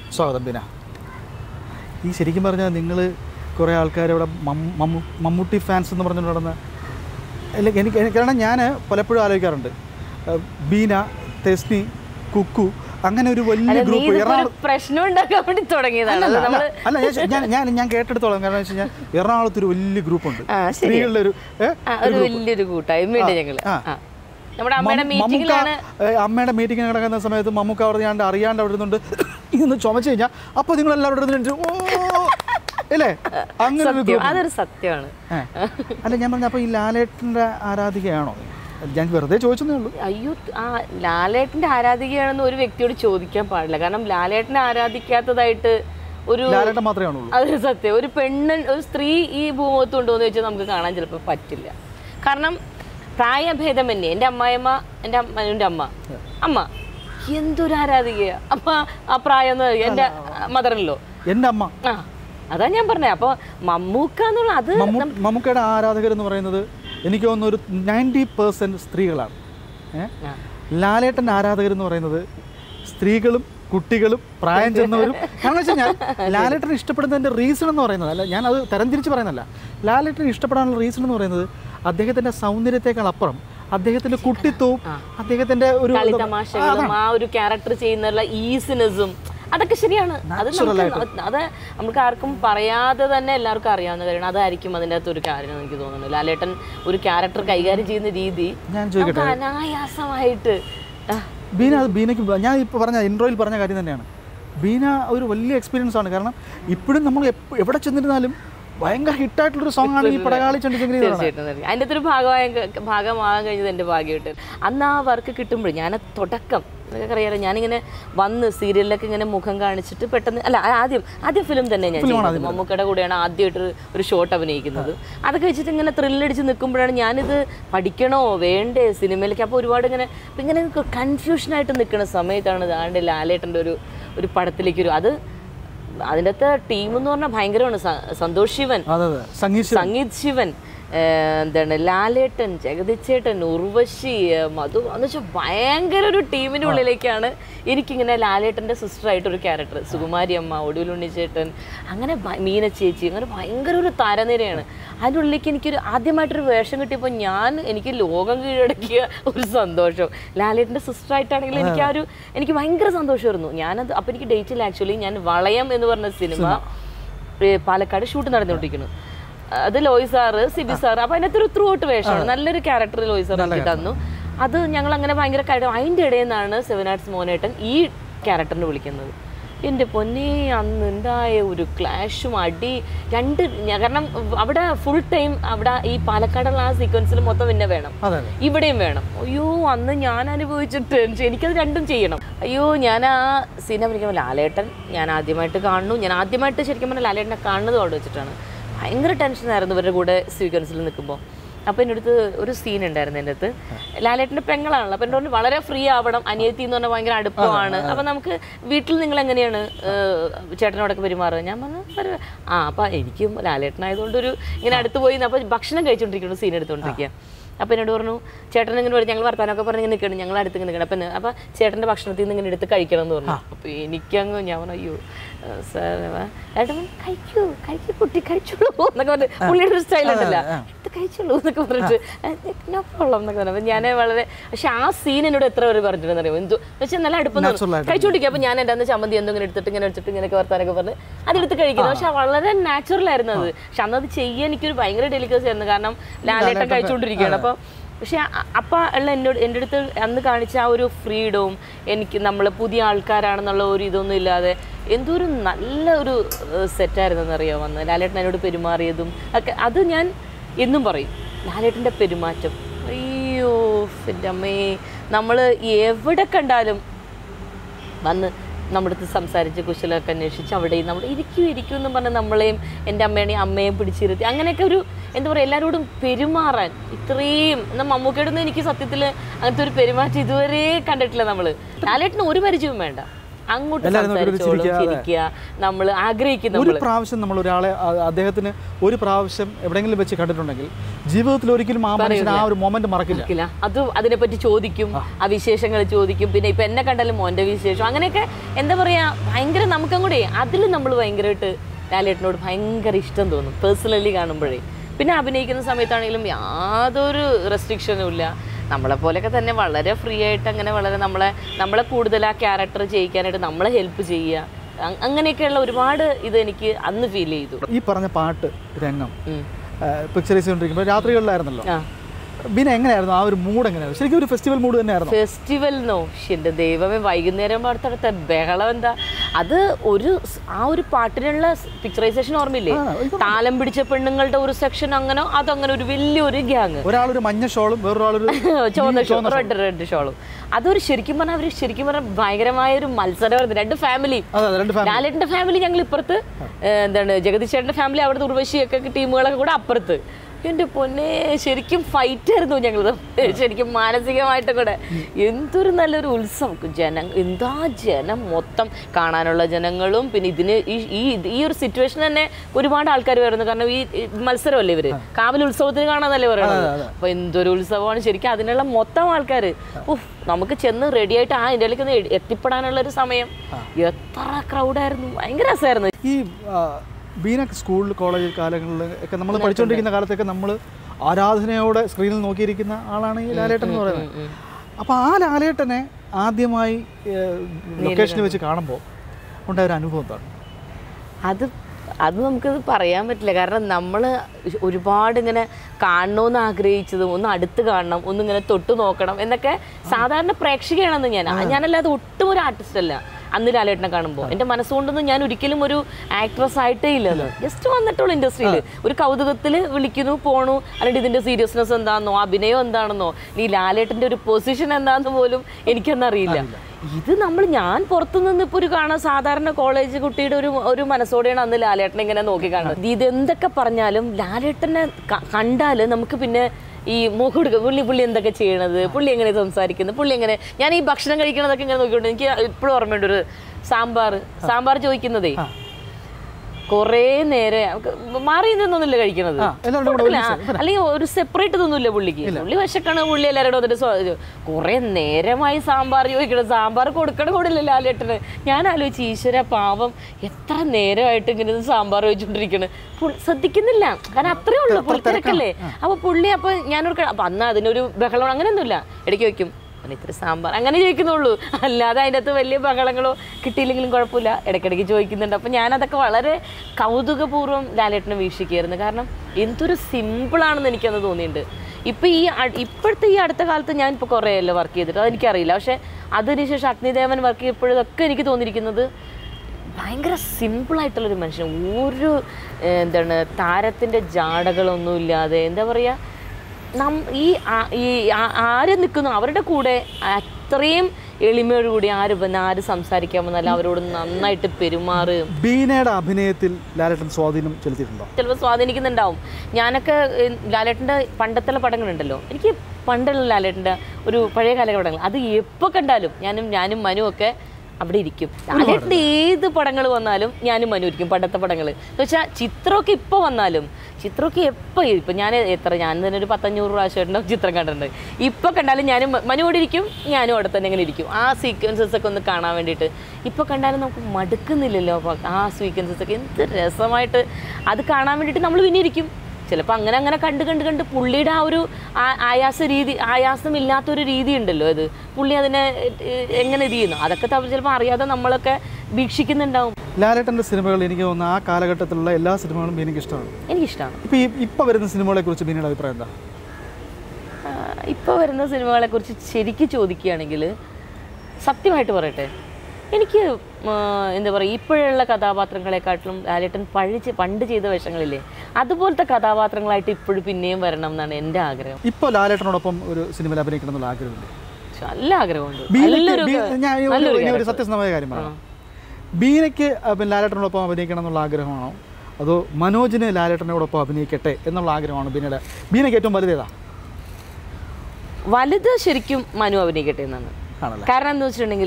സ്വാഗതം ബീന ഈ ശരിക്കും പറഞ്ഞാൽ നിങ്ങൾ കുറേ ആൾക്കാർ ഇവിടെ മം- മമ്മു- മമ്മൂട്ടി ഫാൻസ് എന്ന് പറഞ്ഞുകൊണ്ട് നടന്ന അല്ല എനിക്ക് എനിക്ക് കാരണം ഞാൻ പലപ്പോഴും ആലോചിക്കാറുണ്ട് ഏഹ് ബീന തെസ്നി കുക്കു അങ്ങനെ ഒരു വലിയ അല്ല, നീ ഗ്രൂപ്പ് ഇതിപ്പോ എറണാകുളം ഒരു പ്രശ്നം ഉണ്ടാക്കാൻ വേണ്ടി തുടങ്ങിയതാണ് അല്ല, അത് അല്ല, നമ്മള് അല്ല ഞാൻ ഞാൻ ഞാൻ ഞാൻ കേട്ടെടുത്തോളാം കാരണം വെച്ച് കഴിഞ്ഞാൽ എറണാകുളത്ത് ഒരു വലിയ ഗ്രൂപ്പുണ്ട് ആ, ശരി. സ്ത്രീകളുടെ ഒരു ഏ, ആ, ഒരു വലിയൊരു കൂട്ടായ്മയുണ്ട് ഞങ്ങള് ആ. ആ. നമ്മുടെ അമ്മയുടെ മമ്മ- മമ്മൂക്ക മീറ്റിംഗിലാണ് ഏ, അമ്മയുടെ മീറ്റിംഗ് നടക്കുന്ന സമയത്ത് മമ്മൂക്ക അവിടെ ഞാൻ അറിയാണ്ട് അവിടെ ഇരുന്നുണ്ട് ഇന്ന് ചുമച്ചു കഴിഞ്ഞാൽ അപ്പോൾ നിങ്ങൾ എല്ലാവരും ഇവിടെ ഇരുന്നിട്ട് ഓ അല്ലേ അങ്ങനെ ഒരു സത്യം ഗ്രൂപ്പ് അതൊരു സത്യമാണ് ഏ. അല്ല ഞാൻ പറഞ്ഞ അപ്പോൾ ഈ ലാലേട്ടൻ്റെ ആരാധികയാണോ ഞാൻ വെറുതെ ചോദിച്ചതേ ഉള്ളൂ അയ്യോ ആ ലാലേട്ടന്റെ ആരാധികയാണെന്ന് ഒരു വ്യക്തിയോട് ചോദിക്കാൻ പാടില്ല കാരണം ലാലേട്ടനെ ആരാധിക്കാത്തതായിട്ട് ഒരു ലാലേട്ടൻ മാത്രമേ ആണുള്ളൂ അത് സത്യം ഒരു പെണ്ണ് ഒരു സ്ത്രീ ഈ ഭൂമുഖത്ത് ഉണ്ടോയെന്ന് വെച്ചാൽ നമുക്ക് കാണാൻ ചിലപ്പോൾ പറ്റില്ല കാരണം പ്രായഭേദമന്യേ എൻ്റെ അമ്മായിയമ്മ എൻ്റെ അമ്മ എൻ്റെ അമ്മ അമ്മ എന്തൊരു ആരാധികയാ അപ്പൊ ആ പ്രായം എന്ന് പറയുക എൻ്റെ മദറിലോ എൻ്റെ അമ്മ ആ അതാ ഞാൻ പറഞ്ഞത് അപ്പോൾ മമ്മൂക്ക എന്നുള്ള അത് മമ്മൂ മമ്മൂക്കയുടെ ആരാധകർ എന്ന് പറയുന്നത് എനിക്ക് തോന്നുന്നു ഒരു നയൻറ്റി പേഴ്സൻറ്റ് സ്ത്രീകളാണ് ഏ ആ. ലാലേട്ടൻ്റെ ആരാധകർ എന്ന് പറയുന്നത് സ്ത്രീകളും കുട്ടികളും പ്രായം ചെന്നവരും കാരണം വെച്ച് കഴിഞ്ഞാൽ ലാലേട്ടനെ ഇഷ്ടപ്പെടുന്നതിൻ്റെ റീസൺ എന്ന് പറയുന്നത് അല്ല ഞാൻ അത് തരംതിരിച്ച് പറയുന്നല്ല ലാലേട്ടനെ ഇഷ്ടപ്പെടാനുള്ള റീസൺ എന്ന് പറയുന്നത് അദ്ദേഹത്തിൻ്റെ സൗന്ദര്യത്തെക്കാൾ അപ്പുറം അദ്ദേഹത്തിൻ്റെ കുട്ടിത്വവും അദ്ദേഹത്തിൻ്റെ ഒരു കളിതമാശകളും ആ ഒരു ക്യാരക്ടർ ചെയ്യുന്നുള്ള ഈസിനെസ്സും അതൊക്കെ ശരിയാണ് അത് നമുക്ക് അത് നമുക്ക് ആർക്കും പറയാതെ തന്നെ എല്ലാവർക്കും അറിയാവുന്ന കാര്യമാണ് അതായിരിക്കും അതിൻ്റെ അകത്ത് ഒരു കാര്യം എന്ന് എനിക്ക് തോന്നുന്നു ലാലേട്ടൻ ഒരു ക്യാരക്ടർ കൈകാര്യം ചെയ്യുന്ന രീതി ഞാൻ ചോദിക്കട്ടെ നമുക്ക് അനായാസമായിട്ട് ആ, ബീന അത് ബീനയ്ക്ക് ബ- ഞാൻ ഇപ്പോൾ പറഞ്ഞ ഇൻട്രോയിൽ പറഞ്ഞ കാര്യം തന്നെയാണ് ബീന ഒരു വലിയ എക്സ്പീരിയൻസ് ആണ് കാരണം ഇപ്പോഴും നമ്മൾ എപ്പ- എവിടെ ചെന്നിരുന്നാലും ഭയങ്കര ഹിറ്റായിട്ടുള്ളൊരു സോങ് ആണ് ഈ പടകാളി ചണ്ടിച്ചെങ്കിൽ തീർച്ചയായിട്ടും തീർച്ചയായിട്ടും. അതിൻ്റെ അകത്തൊരു ഭാഗമായ ഭാഗമാകാൻ കഴിഞ്ഞത് എൻ്റെ ഭാഗ്യമായിട്ട് അന്ന് ആ വർക്ക് കിട്ടുമ്പോൾ ഞാൻ ആ തുടക്കം നിങ്ങൾക്ക് അറിയാലോ ഞാനിങ്ങനെ വന്ന് സീരിയലിലൊക്കെ ഇങ്ങനെ മുഖം കാണിച്ചിട്ട് പെട്ടെന്ന് അല്ല ആ- ആദ്യം ആദ്യം ഫിലിം തന്നെ ഞാൻ ചെയ്യുന്നത് മമ്മൂക്കയുടെ കൂടെയാണ് ആദ്യമായിട്ട് ഒരു- ഒരു ഷോട്ട് അഭിനയിക്കുന്നത് അതൊക്കെ വെച്ചിട്ട് ഇങ്ങനെ ത്രില്ലടിച്ച് നിൽക്കുമ്പോഴാണ് ഞാനിത് പഠിക്കണോ വേണ്ടേ സിനിമയിലേക്ക് അപ്പോൾ ഒരുപാട് ഇങ്ങനെ ഇപ്പം ഇങ്ങനെ കൺഫ്യൂഷനായിട്ട് നിൽക്കുന്ന സമയത്താണ് ദാണ്ട് ലാലേട്ടൻ്റെ ഒരു ഒരു പടത്തിലേക്ക് ഒരു അത് അതിൻ്റെ അകത്ത് ടീം എന്ന് പറഞ്ഞാൽ ഭയങ്കരമാണ് സ- സന്തോഷ് ശിവൻ അതെ അതെ സംഗീത് സംഗീത് ശിവൻ ഏഹ് എന്താണ് ലാലേട്ടൻ ജഗതിച്ചേട്ടൻ ഉർവശി ഏഹ് മധു എന്ന് വെച്ചാൽ ഭയങ്കര ഒരു ടീമിൻ്റെ ഉള്ളിലേക്കാണ് എനിക്കിങ്ങനെ ലാലേട്ടൻ്റെ സിസ്റ്ററായിട്ട് ഒരു ക്യാരക്ടർ സുകുമാരി അമ്മ ഒടുവിൽ ഉണ്ണിച്ചേട്ടൻ അങ്ങനെ ഭ- മീന ചേച്ചി അങ്ങനെ ഭയങ്കര ഒരു താരനിരയാണ് അതിൻ്റെ ഉള്ളിലേക്ക് എനിക്കൊരു ആദ്യമായിട്ടൊരു വേഷം കിട്ടിയപ്പോൾ ഞാൻ എനിക്ക് ലോകം കീഴടക്കിയ ഒരു സന്തോഷം ലാലേട്ടൻ്റെ സിസ്റ്ററായിട്ടാണെങ്കിൽ എനിക്ക് ആ ഒരു എനിക്ക് ഭയങ്കര സന്തോഷമായിരുന്നു ഞാനത് അപ്പോൾ എനിക്ക് ഡേറ്റിൽ ആക്ച്വലി ഞാൻ വളയം എന്ന് പറഞ്ഞ സിനിമ ഏ, പാലക്കാട് ഷൂട്ട് നടന്നുകൊണ്ടിരിക്കുന്നു അത് ലോയ് സാറ് സിബി സാറ് അപ്പൊ അതിനകത്ത് ഒരു ത്രൂ ഔട്ട് വേഷമാണ് നല്ലൊരു ക്യാരക്ടർ ലോയ് സാർ എനിക്ക് തന്നു അത് ഞങ്ങൾ അങ്ങനെ ഭയങ്കര കാര്യം അതിൻ്റെ ഇടയിൽ നിന്നാണ് സെവൻ ആർട്സ് മോനേട്ടൻ ഈ ക്യാരക്ടറിനെ വിളിക്കുന്നത് എൻ്റെ പൊന്നെ അന്ന് ഉണ്ടായ ഒരു ക്ലാഷും അടി രണ്ട് ഞാൻ- കാരണം അവിടെ ഫുൾ ടൈം അവിടെ ഈ പാലക്കാടുള്ള ആ സീക്വൻസിൽ മൊത്തം പിന്നെ വേണം അതെ അതെ ഇവിടെയും വേണം അയ്യോ അന്ന് ഞാൻ അനുഭവിച്ച ടെൻഷൻ എനിക്കത് രണ്ടും ചെയ്യണം അയ്യോ ഞാൻ ആ സിനിമ വിളിക്കുമ്പോൾ ലാലേട്ടൻ ഞാൻ ആദ്യമായിട്ട് കാണുന്നു ഞാൻ ആദ്യമായിട്ട് ശരിക്കും പറഞ്ഞാൽ ലാലേട്ടനെ കാണുന്നത് അവിടെ വെച്ചിട്ടാണ് ഭയങ്കര ടെൻഷനായിരുന്നു ഇവരുടെ കൂടെ സ്വീകരണത്തിൽ നിൽക്കുമ്പോൾ അപ്പോൾ എൻ്റെ അടുത്ത് ഒരു സീൻ ഉണ്ടായിരുന്നു എൻ്റെ അടുത്ത് ലാലേട്ടൻ്റെ പെങ്ങളാണല്ലോ അപ്പം എൻ്റെ പറഞ്ഞു വളരെ ഫ്രീ ആവണം അനിയത്തി എന്ന് പറഞ്ഞാൽ ഭയങ്കര അടുപ്പമാണ് അപ്പം നമുക്ക് വീട്ടിൽ നിങ്ങൾ എങ്ങനെയാണ് ഏഹ്, ചേട്ടനോടൊക്കെ പെരുമാറുക ഞാൻ പറഞ്ഞു "ഒരു- ആ അപ്പം എനിക്കും ലാലേട്ടനായതുകൊണ്ട് ഒരു ഇങ്ങനെ അടുത്ത് പോയി അപ്പോൾ ഭക്ഷണം കഴിച്ചുകൊണ്ടിരിക്കുന്നു സീൻ എടുത്തുകൊണ്ടിരിക്കുക അപ്പം എന്നോട് പറഞ്ഞു ചേട്ടൻ ഇങ്ങനെ പറഞ്ഞു ഞങ്ങൾ വർത്താനൊക്കെ പറഞ്ഞ് ഇങ്ങനെ നിൽക്കണം ഞങ്ങൾ അടുത്ത് ഇങ്ങനെ നിൽക്കണം അപ്പം എന്നെ- അപ്പം ചേട്ടൻ്റെ ഭക്ഷണത്തിൽ നിന്ന് ഇങ്ങനെ എടുത്ത് കഴിക്കണം എന്ന് പറഞ്ഞു അപ്പോൾ എനിക്കങ്ങ് ഞാൻ പറഞ്ഞു അയ്യോ സാർ ഏട്ടൻ പറഞ്ഞു, കഴിക്കൂ കഴിക്കൂ കുട്ടി കഴിച്ചോളൂ എന്നൊക്കെ പറഞ്ഞ് പുള്ളിയുടെ ഒരു സ്റ്റൈൽ ഉണ്ടല്ലോ എടുത്ത് കഴിച്ചോളൂ എന്നൊക്കെ പറഞ്ഞിട്ട് നോ പ്രോബ്ലം എന്നൊക്കെ പറഞ്ഞു അപ്പം ഞാൻ വളരെ പക്ഷെ ആ സീൻ എന്നോട് എത്ര പേര് പറഞ്ഞിട്ടുണ്ടെന്ന് അറിയാമോ എന്തോ വെച്ചാൽ നല്ല അടുപ്പം Natural ആയിട്ട്. കഴിച്ചോണ്ടിരിക്കും അപ്പം ഞാൻ എൻ്റെ അന്ന് ചമ്മന്തി എന്തോ ഇങ്ങനെ എടുത്തിട്ട് ഇങ്ങനെ വെച്ചിട്ട് ഇങ്ങനെയൊക്കെ വർത്താനൊക്കെ പറഞ്ഞ് അതെടുത്ത് കഴിക്കുന്നു പക്ഷെ വളരെ നാച്ചുറൽ ആയിരുന്നു അത് പക്ഷെ അന്ന് അത് ചെയ്യാൻ എനിക്കൊരു ഭയങ്കര ഡെലിക്കസി ആയിരുന്നു കാരണം ലാലേട്ടൻ കഴിച്ചുകൊണ്ടിരിക്കുകയാണ് അപ്പോൾ പക്ഷെ അ- അപ്പ ഉള്ള എന്നോട് എൻ്റെ അടുത്ത് അന്ന് കാണിച്ച ആ ഒരു ഫ്രീഡവും എനിക്ക് നമ്മൾ പുതിയ ആൾക്കാരാണെന്നുള്ള ഒരു ഇതൊന്നും ഇല്ലാതെ എന്തോ ഒരു നല്ല ഒരു സെറ്റായിരുന്നു അറിയാമോ അന്ന് ലാലേട്ടൻ എന്നോട് പെരുമാറിയതും ഒക്കെ അത് ഞാൻ എന്നും പറയും ലാലേട്ടൻ്റെ പെരുമാറ്റം അയ്യോ എൻ്റെ അമ്മേ നമ്മൾ എവിടെ കണ്ടാലും വന്ന് നമ്മുടെ അടുത്ത് സംസാരിച്ച് കുശലമൊക്കെ അന്വേഷിച്ച് അവിടെ നമ്മൾ ഇരിക്കൂ ഇരിക്കൂ എന്ന് പറഞ്ഞ് നമ്മളെയും എൻ്റെ അമ്മേനെയും അമ്മയും പിടിച്ചിരുത്തി അങ്ങനെയൊക്കെ ഒരു എന്താ പറയുക എല്ലാവരോടും പെരുമാറാൻ ഇത്രയും എന്നാൽ മമ്മൂക്കയുടെ ഒന്നും എനിക്ക് സത്യത്തിൽ അങ്ങനത്തെ ഒരു പെരുമാറ്റം ഇതുവരെ കണ്ടിട്ടില്ല നമ്മൾ ലാലേട്ടന് ഒരു പരിചയവും വേണ്ട അങ്ങോട്ട് എല്ലാവരും നോക്കി സംസാരിച്ചോളും ചിരിക്കുക, അതെ. ചിരിക്കുക നമ്മൾ ആഗ്രഹിക്കും ഒരു നമ്മൾ പ്രാവശ്യം നമ്മൾ ഒരാളെ ആ- അദ്ദേഹത്തിന് ഒരു പ്രാവശ്യം എവിടെയെങ്കിലും വെച്ച് കണ്ടിട്ടുണ്ടെങ്കിൽ ജീവിതത്തിൽ ഒരിക്കലും ആ മനുഷ്യൻ ആ ഒരു മൊമെന്റ് മറക്കില്ല ഇല്ല അത് അതിനെപ്പറ്റി ചോദിക്കും ആ വിശേഷങ്ങൾ ചോദിക്കും പിന്നെ ഇപ്പൊ എന്നെ കണ്ടാലും മോന്റെ വിശേഷം അങ്ങനെയൊക്കെ എന്താ പറയാ ഭയങ്കര നമുക്കങ്ങൂടെ അതിൽ നമ്മൾ ഭയങ്കരമായിട്ട് ലാലേട്ടനോട് ഭയങ്കര ഇഷ്ടം തോന്നും പേഴ്സണലി കാണുമ്പോഴേ പിന്നെ അഭിനയിക്കുന്ന സമയത്താണെങ്കിലും യാതൊരു റെസ്ട്രിക്ഷനും ഇല്ല നമ്മളെ പോലെയൊക്കെ തന്നെ വളരെ ഫ്രീ ആയിട്ട് അങ്ങനെ വളരെ നമ്മളെ നമ്മളെ കൂടുതൽ ആ ക്യാരക്ടർ ചെയ്യിക്കാനായിട്ട് നമ്മളെ ഹെൽപ്പ് ചെയ്യുക അ- അങ്ങനെയൊക്കെയുള്ള ഒരുപാട് ഇത് എനിക്ക് അന്ന് ഫീൽ ചെയ്തു ഈ പറഞ്ഞ പാട്ട് രംഗം ഉം. പിക്ചറൈസ് ചെയ്തുകൊണ്ടിരിക്കുമ്പോൾ രാത്രികളിലായിരുന്നല്ലോ ആ ബിന എങ്ങനെയായിരുന്നു ആ ഒരു മൂഡ് എങ്ങനെയായിരുന്നു ശരിക്കും ഒരു ഫെസ്റ്റിവൽ മൂഡ് തന്നെയായിരുന്നു ഫെസ്റ്റിവലിനോ എൻ്റെ ദൈവമേ വൈകുന്നേരം അടുത്തടുത്ത ബഹളം എന്താ അത് ഒരു സ്- ആ ഒരു പാട്ടിനുള്ള പിക്ചറൈസേഷൻ ഓർമ്മയില്ലേ ആ, ഇപ്പൊ- താലം പിടിച്ച പെണ്ണുങ്ങളുടെ ഒരു സെക്ഷൻ അങ്ങനെ അതങ്ങനെ ഒരു വലിയൊരു ഗ്യാങ് ഒരാളൊരു മഞ്ഞ ഷോളും വേറൊരാളൊരു ചുവന്ന ഷോ റെഡ് റെഡ് ഷോളും അതൊരു ശരിക്കും പറഞ്ഞാൽ അവർ ശരിക്കും പറഞ്ഞാൽ ഭയങ്കരമായ ഒരു മത്സരമായിരുന്നു രണ്ട് ഫാമിലി അതെ അതെ രണ്ട് ഫാമിലി ലാലേട്ടന്റെ ഫാമിലി ഞങ്ങൾ ഇപ്പുറത്ത് ഏ, എന്താണ് ജഗദീഷ് ചേട്ടന്റെ ഫാമിലി അവിടുത്തെ ഉർവശിയൊക്കെ ടീമുകളൊക്കെ കൂടെ അപ്പുറത്ത് എൻ്റെ പൊന്നെ ശരിക്കും ഫൈറ്റ് ആയിരുന്നു ഞങ്ങൾ ശരിക്കും മാനസികമായിട്ട് കൂടെ എന്തൊരു നല്ലൊരു ഉത്സവം ജനം എന്താ ജനം മൊത്തം കാണാനുള്ള ജനങ്ങളും പിന്നെ ഇതിന് ഈ ഈ ഈ ഒരു സിറ്റുവേഷൻ തന്നെ ഒരുപാട് ആൾക്കാർ വരുന്നു കാരണം ഈ ഈ മത്സരമല്ലേ ഇവര് കാവൽ ഉത്സവത്തിന് കാണാന്നല്ലേ പറയുന്നത് അപ്പൊ എന്തൊരു ഉത്സവമാണ് ശരിക്കും അതിനുള്ള മൊത്തം ആൾക്കാർ ഉഫ് നമുക്ക് ചെന്ന് റെഡി ആയിട്ട് ആ ഇന്ത്യയിലേക്ക് ഒന്ന് എ- എത്തിപ്പെടാനുള്ള ഒരു സമയം എത്ര ക്രൗഡായിരുന്നു ഭയങ്കര രസമായിരുന്നു ഈ ആ, ബീന സ്കൂൾ കോളേജ് കാലങ്ങളിൽ ഒക്കെ നമ്മൾ പഠിച്ചുകൊണ്ടിരിക്കുന്ന കാലത്തൊക്കെ നമ്മൾ ആരാധനയോടെ സ്ക്രീനിൽ നോക്കിയിരിക്കുന്ന ആളാണ് ഈ ലാലേട്ടൻ എന്ന് പറയുന്നത് അപ്പോൾ ആ ലാലേട്ടനെ ആദ്യമായി ലൊക്കേഷനിൽ വെച്ച് കാണുമ്പോൾ ഉണ്ടായ ഒരു അനുഭവം എന്താണ് അത് അത് നമുക്കത് പറയാൻ പറ്റില്ല കാരണം നമ്മൾ ഒരുപാട് ഇങ്ങനെ കാണണമെന്ന് ആഗ്രഹിച്ചതും ഒന്ന് അടുത്ത് കാണണം ഒന്നിങ്ങനെ തൊട്ട് നോക്കണം എന്നൊക്കെ സാധാരണ പ്രേക്ഷകയാണെന്ന് ഞാൻ ഞാനല്ലാതെ ഒട്ടും ഒരു ആർട്ടിസ്റ്റ് അല്ല അന്ന് ലാലേട്ടനെ കാണുമ്പോൾ എൻ്റെ മനസ്സുകൊണ്ടൊന്നും ഞാൻ ഒരിക്കലും ഒരു ആക്ട്രസ് ആയിട്ടേ ഇല്ലത് ജസ്റ്റ് വന്നിട്ടുള്ളൂ ഇൻഡസ്ട്രിയിൽ ഒരു കൗതുകത്തിൽ വിളിക്കുന്നു പോണു അല്ലെങ്കിൽ ഇതിൻ്റെ സീരിയസ്നെസ് എന്താണെന്നോ അഭിനയം എന്താണെന്നോ ഈ ലാലേട്ടൻ്റെ ഒരു പൊസിഷൻ എന്താണെന്ന് പോലും എനിക്കെന്നറിയില്ല ഇത് നമ്മൾ ഞാൻ പുറത്തു നിന്ന് ഇപ്പോൾ ഒരു കാണാൻ സാധാരണ കോളേജ് കുട്ടിയുടെ ഒരു ഒരു മനസ്സോടെയാണ് അന്ന് ലാലേട്ടനെ ഇങ്ങനെ നോക്കി കാണുന്നത് ഇത് എന്തൊക്കെ പറഞ്ഞാലും ലാലേട്ടനെ കണ്ടാൽ നമുക്ക് പിന്നെ ഈ മുഖം കൊടുക്കുക പുള്ളി പുള്ളി എന്തൊക്കെ ചെയ്യണത് പുള്ളി എങ്ങനെ സംസാരിക്കുന്നത് പുള്ളി എങ്ങനെ ഞാൻ ഈ ഭക്ഷണം കഴിക്കണതൊക്കെ ഇങ്ങനെ നോക്കിക്കൊണ്ട് എനിക്ക് ഇപ്പോഴും ഓർമ്മയുണ്ട് ഒരു സാമ്പാർ സാമ്പാർ ചോദിക്കുന്നതേ കുറേ നേരെ മാറി നിന്നൊന്നുമില്ല കഴിക്കണത് ആ, എല്ലാവരും കൂടെ കൊടുക്കില്ല. ആ, അല്ലെങ്കിൽ ഒരു സെപ്പറേറ്റ് ഇതൊന്നുമില്ല പുള്ളിക്ക് പുള്ളി വിശക്കാണ് പുള്ളി എല്ലാവരോടും വന്നിട്ട് സ്വ- കുറേ നേരമായി സാമ്പാർ ചോദിക്കണം സാമ്പാർ കൊടുക്കണം കൂടില്ല ലാലേട്ടന് ഞാൻ ആലോചിച്ച് ഈശ്വര പാവം എത്ര നേരമായിട്ട് ഇങ്ങനെ ഇത് സാമ്പാർ ചോദിച്ചുകൊണ്ടിരിക്കണ് പുള്ളി ശ്രദ്ധിക്കുന്നില്ല കാരണം അത്രേ ഉള്ളൂ പുള്ളി തിരക്കല്ലേ അപ്പൊ പുള്ളി അപ്പൊ ഞാനൊരു അപ്പൊ അന്ന് അതിനൊരു ബഹളം അങ്ങനെയൊന്നുമില്ല ഇടയ്ക്ക് വെക്കും അവന് ഇത്ര സാമ്പാർ അങ്ങനെ ചോദിക്കുന്നുള്ളൂ അല്ലാതെ അതിൻ്റെ അകത്ത് വലിയ ബഹളങ്ങളോ കിട്ടിയില്ലെങ്കിലും കുഴപ്പമില്ല ഇടയ്ക്കിടയ്ക്ക് ചോദിക്കുന്നുണ്ട് അപ്പം ഞാനതൊക്കെ വളരെ കൗതുകപൂർവ്വം ലാലേട്ടനെ വീക്ഷിക്കുകയായിരുന്നു കാരണം എന്തൊരു സിമ്പിളാണെന്ന് എനിക്കന്ന് തോന്നിയിട്ടുണ്ട് ഇപ്പം ഈ അ- ഇപ്പോഴത്തെ ഈ അടുത്ത കാലത്ത് ഞാൻ ഇപ്പോൾ കുറേ അല്ലേ വർക്ക് ചെയ്തിട്ട് അതെനിക്കറിയില്ല പക്ഷേ അതിനുശേഷം അഗ്നിദേവൻ വർക്ക് ചെയ്യപ്പോഴതൊക്കെ എനിക്ക് തോന്നിയിരിക്കുന്നത് ഭയങ്കര സിമ്പിളായിട്ടുള്ളൊരു മനുഷ്യൻ ഒരു ഏഹ്, എന്താണ് താരത്തിൻ്റെ ജാടകളൊന്നുമില്ലാതെ എന്താ പറയുക നം ഈ ആ- ഈ ആ- ആര് നിൽക്കുന്നു അവരുടെ കൂടെ അത്രയും എളിമയോട് കൂടി ആര് വന്ന് ആര് സംസാരിക്കാൻ വന്നാലും അവരോട് നന്നായിട്ട് പെരുമാറുകയും ബീനയുടെ അഭിനയത്തിൽ ലാലേട്ടൻ സ്വാധീനം ചെലുത്തിയിട്ടുണ്ടോ ചിലപ്പോൾ സ്വാധീനിക്കുന്നുണ്ടാവും ഞാനൊക്കെ ഏഹ്, ലാലേട്ടൻ്റെ പണ്ടത്തുള്ള പടങ്ങളുണ്ടല്ലോ എനിക്ക് പണ്ടുള്ള ലാലേട്ടൻ്റെ ഒരു പഴയ കാല പടങ്ങൾ അത് എപ്പോൾ കണ്ടാലും ഞാനും ഞാനും മനു ഒക്കെ അവിടെ ഇരിക്കും ലാലേട്ടൻ്റെ ഏത് പടങ്ങൾ വന്നാലും ഞാനും മനു ഇരിക്കും പണ്ടത്തെ പടങ്ങൾ എന്ന് വെച്ചാൽ ചിത്രമൊക്കെ ഇപ്പോൾ വന്നാലും ചിത്രമൊക്കെ എപ്പോൾ ഇപ്പം ഞാൻ എത്ര ഞാൻ തന്നെ ഒരു പത്തഞ്ഞൂറ് പ്രാവശ്യം ചിത്രം കണ്ടിട്ടുണ്ട് ഇപ്പോൾ കണ്ടാലും ഞാനും മ- മനു അവിടെ ഇരിക്കും ഞാനും അവിടെ തന്നെ ഇങ്ങനെ ഇരിക്കും ആ സീക്വൻസസ് ഒക്കെ ഒന്ന് കാണാൻ വേണ്ടിയിട്ട് ഇപ്പോൾ കണ്ടാലും നമുക്ക് മടുക്കുന്നില്ലല്ലോ അപ്പോൾ ആ സീക്വൻസസ് ഒക്കെ എന്ത് രസമായിട്ട് അത് കാണാൻ വേണ്ടിയിട്ട് നമ്മൾ പിന്നെ ഇരിക്കും ചിലപ്പോൾ അങ്ങനെ അങ്ങനെ കണ്ട് കണ്ട് കണ്ട് പുള്ളിയുടെ ആ ഒരു ആ- ആയാസ രീതി ആയാസമില്ലാത്തൊരു രീതി ഉണ്ടല്ലോ അത് പുള്ളി അതിനെ ഏഹ്, എങ്ങനെ ഇത് ചെയ്യുന്നു അതൊക്കെ ചിലപ്പോൾ അറിയാതെ നമ്മളൊക്കെ വീക്ഷിക്കുന്നുണ്ടാവും ലാലേട്ടൻ്റെ സിനിമകൾ എനിക്ക് തോന്നുന്നു ആ കാലഘട്ടത്തിലുള്ള എല്ലാ സിനിമകളും ബീനയ്ക്ക് ഇഷ്ടമാണ് എനിക്കിഷ്ടമാണ് ഇപ്പോൾ ഈ ഇപ്പോൾ വരുന്ന സിനിമകളെ കുറിച്ച് ബീനയുടെ അഭിപ്രായം എന്താ ഇപ്പോൾ വരുന്ന സിനിമകളെക്കുറിച്ച് ശരിക്കും ചോദിക്കുകയാണെങ്കിൽ സത്യമായിട്ട് പറയട്ടെ എനിക്ക് ആ, എന്താ പറയുക ഇപ്പോഴുള്ള കഥാപാത്രങ്ങളെക്കാട്ടിലും ലാലേട്ടൻ പഴി പണ്ട് ചെയ്ത വേഷങ്ങളില്ലേ അതുപോലത്തെ കഥാപാത്രങ്ങളായിട്ട് ഇപ്പോഴും പിന്നെയും വരണം എന്നാണ് എൻ്റെ ആഗ്രഹം ഇപ്പോൾ ലാലേട്ടനോടൊപ്പം ഒരു സിനിമയിൽ അഭിനയിക്കണം എന്നുള്ള ആഗ്രഹമുണ്ട് നല്ല ആഗ്രഹമുണ്ട് ബീനയ്ക്ക് നല്ലൊരു ബീ- ഞാൻ ഈ ഒരു- നല്ലൊരു ഇനി ഒരു character. സത്യസന്ധമായ കാര്യം പറയാം ബീനയ്ക്ക് ആ, പിന്നെ ലാലേട്ടനോടൊപ്പം അഭിനയിക്കണം എന്നുള്ള ആഗ്രഹമാണോ അതോ മനോജിന് ലാലേട്ടനോടൊപ്പം അഭിനയിക്കട്ടെ എന്നുള്ള ആഗ്രഹമാണോ ബീനയുടെ ബീനയ്ക്ക് ഏറ്റവും വലുതേതാ വലുത് ശരിക്കും മനു അഭിനയിക്കട്ടെ എന്നാണ് ആണല്ലേ കാരണം എന്താ വെച്ചിട്ടുണ്ടെങ്കിൽ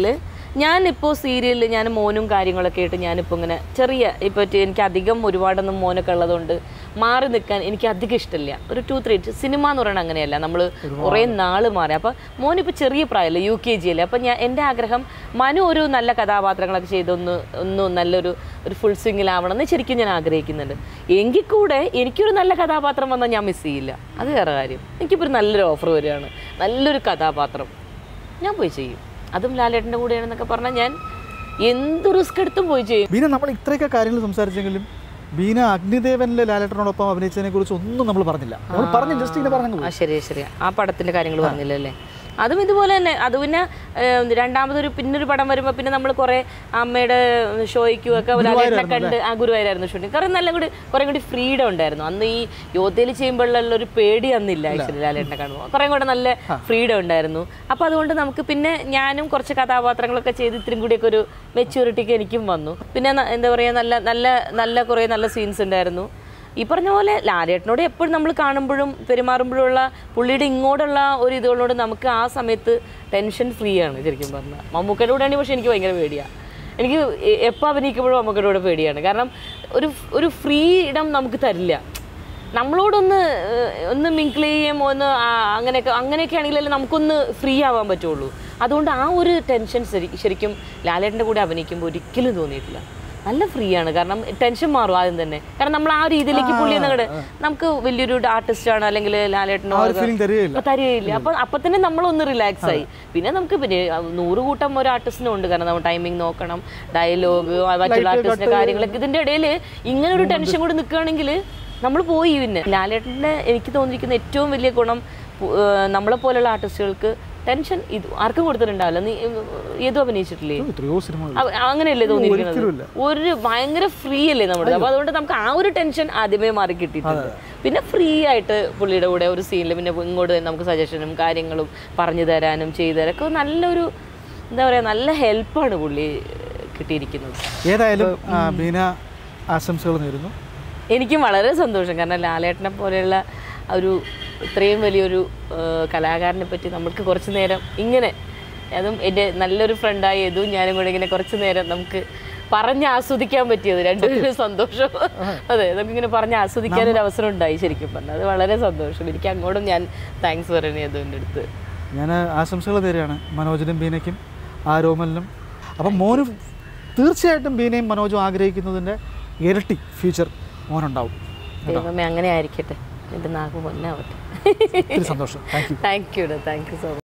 ഞാനിപ്പോൾ സീരിയലിൽ ഞാൻ മോനും കാര്യങ്ങളൊക്കെ ആയിട്ട് ഞാനിപ്പോൾ ഇങ്ങനെ ചെറിയ ഇപ്പോൾ എനിക്ക് അധികം ഒരുപാടൊന്നും മോനൊക്കെ ഉള്ളതുകൊണ്ട് മാറി നിൽക്കാൻ എനിക്ക് അധികം ഇഷ്ടമില്ല ഒരു ടു ത്രീ സിനിമ എന്ന് പറയുന്നത് അങ്ങനെയല്ല നമ്മൾ കുറേ നാൾ മാറി അപ്പോൾ മോനിപ്പോൾ ചെറിയ പ്രായമല്ലേ യു കെ ജി അല്ലേ അപ്പോൾ ഞാൻ എൻ്റെ ആഗ്രഹം മനു ഒരു നല്ല കഥാപാത്രങ്ങളൊക്കെ ചെയ്തൊന്ന് ഒന്ന് നല്ലൊരു ഒരു ഫുൾ സ്വിങ്ങിലാവണം എന്ന് ശരിക്കും ഞാൻ ആഗ്രഹിക്കുന്നുണ്ട് എങ്കിൽ കൂടെ എനിക്കൊരു നല്ല കഥാപാത്രം വന്നാൽ ഞാൻ മിസ് ചെയ്യില്ല അത് വേറെ കാര്യം എനിക്കിപ്പോൾ ഒരു നല്ലൊരു ഓഫർ വരികയാണ് നല്ലൊരു കഥാപാത്രം ഞാൻ പോയി ചെയ്യും അതും ലാലേട്ടൻ്റെ കൂടെയാണെന്നൊക്കെ പറഞ്ഞാൽ ഞാൻ എന്ത് റിസ്ക് എടുത്തും പോയി ചെയ്യും ബീന നമ്മൾ ഇത്രയൊക്കെ കാര്യങ്ങൾ സംസാരിച്ചെങ്കിലും ബീന അഗ്നിദേവനിലെ ലാലേട്ടനോടൊപ്പം അഭിനയിച്ചതിനെ കുറിച്ച് ഒന്നും നമ്മൾ പറഞ്ഞില്ല നമ്മൾ പറഞ്ഞു ജസ്റ്റ് ഇങ്ങനെ പറഞ്ഞു ആ ശരി ശരി ആ പടത്തിന്റെ കാര്യങ്ങൾ പറഞ്ഞില്ലല്ലേ അതും ഇതുപോലെ തന്നെ അത് പിന്നെ ഏഹ്, രണ്ടാമതൊരു പിന്നൊരു പടം വരുമ്പോൾ പിന്നെ നമ്മൾ കുറേ അമ്മയുടെ ഷോയ്ക്കും ഒക്കെ ലാലേട്ടനെ കണ്ട് ആ ഗുരുവായൂരായിരുന്നു ഷൂട്ടിങ് കുറേ നല്ല കൂടി കുറേ കൂടി ഫ്രീഡം ഉണ്ടായിരുന്നു അന്ന് ഈ യോധയിൽ ചെയ്യുമ്പോഴുള്ള ഒരു പേടി അന്നില്ല ആക്ച്വലി ലാലേട്ടനെ കാണുമ്പോൾ കുറേ കൂടെ നല്ല ഫ്രീഡം ഉണ്ടായിരുന്നു അപ്പോൾ അതുകൊണ്ട് നമുക്ക് പിന്നെ ഞാനും കുറച്ച് കഥാപാത്രങ്ങളൊക്കെ ചെയ്ത് ഇത്രയും കൂടിയൊക്കെ ഒരു മെച്യൂരിറ്റിക്ക് എനിക്കും വന്നു പിന്നെ ന- എന്താ പറയുക നല്ല നല്ല നല്ല കുറേ നല്ല സീൻസ് ഉണ്ടായിരുന്നു ഈ പറഞ്ഞ പോലെ ലാലേട്ടനോട് എപ്പോഴും നമ്മൾ കാണുമ്പോഴും പെരുമാറുമ്പോഴുള്ള പുള്ളിയുടെ ഇങ്ങോട്ടുള്ള ഒരു ഇതുകളോട് നമുക്ക് ആ സമയത്ത് ടെൻഷൻ ഫ്രീ ആണ് ശരിക്കും പറഞ്ഞാൽ മമ്മൂക്കയുടെ കൂടെ ആണെങ്കിൽ പക്ഷേ എനിക്ക് ഭയങ്കര പേടിയാണ് എനിക്ക് എപ്പോൾ അഭിനയിക്കുമ്പോഴും മമ്മൂക്കയുടെ കൂടെ പേടിയാണ് കാരണം ഒരു ഒരു ഫ്രീഡം നമുക്ക് തരില്ല നമ്മളോടൊന്ന് ഏഹ്, ഒന്ന് മിങ്കിൾ ചെയ്യും ഒന്ന് ആ, അങ്ങനെയൊക്കെ അങ്ങനെയൊക്കെ ആണെങ്കിലല്ലേ നമുക്കൊന്ന് ഫ്രീ ആവാൻ പറ്റുള്ളൂ അതുകൊണ്ട് ആ ഒരു ടെൻഷൻ ശരി ശരിക്കും ലാലേട്ടൻ്റെ കൂടെ അഭിനയിക്കുമ്പോൾ ഒരിക്കലും തോന്നിയിട്ടില്ല നല്ല ഫ്രീ ആണ് കാരണം ടെൻഷൻ മാറും ആദ്യം തന്നെ കാരണം നമ്മൾ ആ രീതിയിലേക്ക് പുള്ളി എന്നങ്ങട് നമുക്ക് വലിയൊരു ആർട്ടിസ്റ്റ് ആണ് അല്ലെങ്കിൽ ലാലേട്ടനോ ആ ഒരു ഫീലിംഗ് തരികയില്ല അപ്പൊ തരികയില്ല അപ്പൊ അപ്പൊ തന്നെ നമ്മളൊന്ന് റിലാക്സ് ആയി പിന്നെ നമുക്ക് പിന്നെ നൂറ് കൂട്ടം ഒരു ആർട്ടിസ്റ്റിനും ഉണ്ട് കാരണം നമ്മൾ ടൈമിംഗ് നോക്കണം ഡയലോഗ് മറ്റുള്ള ആർട്ടിസ്റ്റിന്റെ കാര്യങ്ങളൊക്കെ ഇതിന്റെ ഇടയിൽ ഇങ്ങനെ ഒരു ടെൻഷൻ കൂടി നിൽക്കുകയാണെങ്കിൽ നമ്മൾ പോയി പിന്നെ ലാലേട്ടന്റെ എനിക്ക് തോന്നിയിരിക്കുന്ന ഏറ്റവും വലിയ ഗുണം പു- ഏർ നമ്മളെ പോലെയുള്ള ആർട്ടിസ്റ്റുകൾക്ക് ടെൻഷൻ ഇത് ആർക്കും കൊടുത്തിട്ടുണ്ടാവില്ല നീ ഏതും അഭിനയിച്ചിട്ടില്ലേ എത്രയോ സിനിമകൾ അവ- അങ്ങനെയല്ലേ തോന്നിയിരിക്കുന്നത് ഒരിക്കലുമില്ല. ഒരു ഭയങ്കര ഫ്രീ അല്ലേ നമ്മുടെ അപ്പൊ അതുകൊണ്ട് നമുക്ക് ആ ഒരു ടെൻഷൻ ആദ്യമേ മാറി കിട്ടിയിട്ടുണ്ട് പിന്നെ ഫ്രീ ആയിട്ട് പുള്ളിയുടെ കൂടെ ഒരു സീനിൽ പിന്നെ ഇങ്ങോട്ട് നമുക്ക് സജഷനും കാര്യങ്ങളും പറഞ്ഞു തരാനും ചെയ്തു തരാനൊക്കെ നല്ലൊരു എന്താ പറയാ നല്ല ഹെൽപ്പാണ് പുള്ളി കിട്ടിയിരിക്കുന്നത് ഏതായാലും ആ, ബീന ആശംസകൾ നേരുന്നു എനിക്കും വളരെ സന്തോഷം കാരണം ലാലേട്ടനെ പോലെയുള്ള ഒരു ഇത്രയും വലിയൊരു ഏഹ്, കലാകാരനെ പറ്റി നമുക്ക് കുറച്ച് നേരം ഇങ്ങനെ അതും എൻ്റെ നല്ലൊരു ഫ്രണ്ടായ ഇതും ഞാനും കൂടെ ഇങ്ങനെ കുറച്ച് നേരം നമുക്ക് പറഞ്ഞ് ആസ്വദിക്കാൻ പറ്റിയത് രണ്ടുപേരും സന്തോഷം അതെ നമുക്കിങ്ങനെ പറഞ്ഞ് ആസ്വദിക്കാൻ ഒരു അവസരം ഉണ്ടായി ശരിക്കും പറഞ്ഞാൽ അത് വളരെ സന്തോഷം എനിക്ക് അങ്ങോട്ടും ഞാൻ താങ്ക്സ് പറയണേ അതുൻ്റെ അടുത്ത് ഞാൻ ആശംസകൾ തരികയാണ് മനോജിനും ബീനയ്ക്കും ആ രോമലിനും അപ്പം മോനും തീർച്ചയായിട്ടും ബീനയും മനോജും ആഗ്രഹിക്കുന്നതിൻ്റെ ഇരട്ടി ഫ്യൂച്ചർ മോനുണ്ടാവും ദൈവമേ അങ്ങനെ ആയിരിക്കട്ടെ എൻ്റെ നാക്ക് പൊന്നാവട്ടെ ഒത്തിരി സന്തോഷം thank you thank you thank you so much